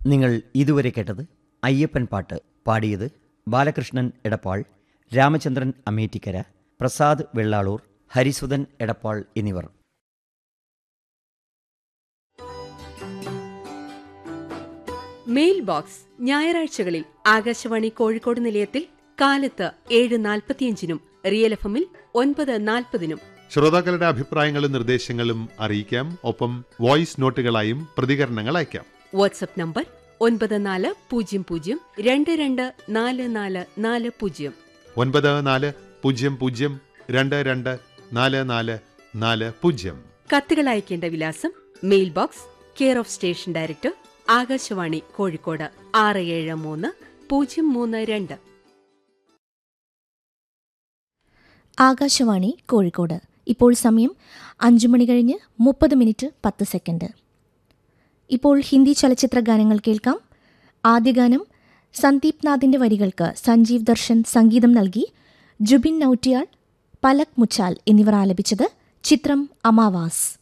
നിങ്ങൾ ഇതുവരെ കേട്ടത് അയ്യപ്പൻ പാട്ട് പാടിയത് ബാലകൃഷ്ണൻ എടപ്പാൾ രാമചന്ദ്രൻ അമേറ്റിക്കര പ്രസാദ് വെള്ളാളൂർ ഹരിസുധൻ എടപ്പാൾ എന്നിവർ മെയിൽ ബോക്സ് ഞായറാഴ്ചകളിൽ ആകാശവാണി കോഴിക്കോട് നിലയത്തിൽ കാലത്ത് ഏഴ് നാൽപ്പത്തിയഞ്ചിനും റിയൽ എഫ് എമ്മിൽ ഒൻപത് നാൽപ്പതിനും ശ്രോതാക്കളുടെ അഭിപ്രായങ്ങളും നിർദ്ദേശങ്ങളും അറിയിക്കാം ഒപ്പം വോയിസ് നോട്ടുകളായും പ്രതികരണങ്ങൾ അയക്കാം വാട്സപ്പ് നമ്പർ ഒൻപത് നാല് പൂജ്യം പൂജ്യം രണ്ട് രണ്ട് നാല് നാല് നാല് പൂജ്യം ഒൻപത് നാല് പൂജ്യം പൂജ്യം രണ്ട് രണ്ട് നാല് നാല് നാല് പൂജ്യം കത്തുകൾ അയക്കേണ്ട വിലാസം mail box care of station director Akashvani Kozhikode ആറ് ഏഴ് മൂന്ന് പൂജ്യം മൂന്ന് രണ്ട് ആകാശവാണി കോഴിക്കോട് ഇപ്പോൾ സമയം അഞ്ചു മണി കഴിഞ്ഞ് മുപ്പത് മിനിറ്റ് പത്ത് സെക്കൻഡ് ഇപ്പോൾ ഹിന്ദി ചലച്ചിത്ര ഗാനങ്ങൾ കേൾക്കാം ആദ്യ ഗാനം സന്ദീപ് നാഥിന്റെ വരികൾക്ക് സഞ്ജീവ് ദർശൻ സംഗീതം നൽകി ജുബിൻ നൌട്ടിയാൾ പലക് മുച്ചാൽ എന്നിവർ ആലപിച്ചത് ചിത്രം അമാവാസ്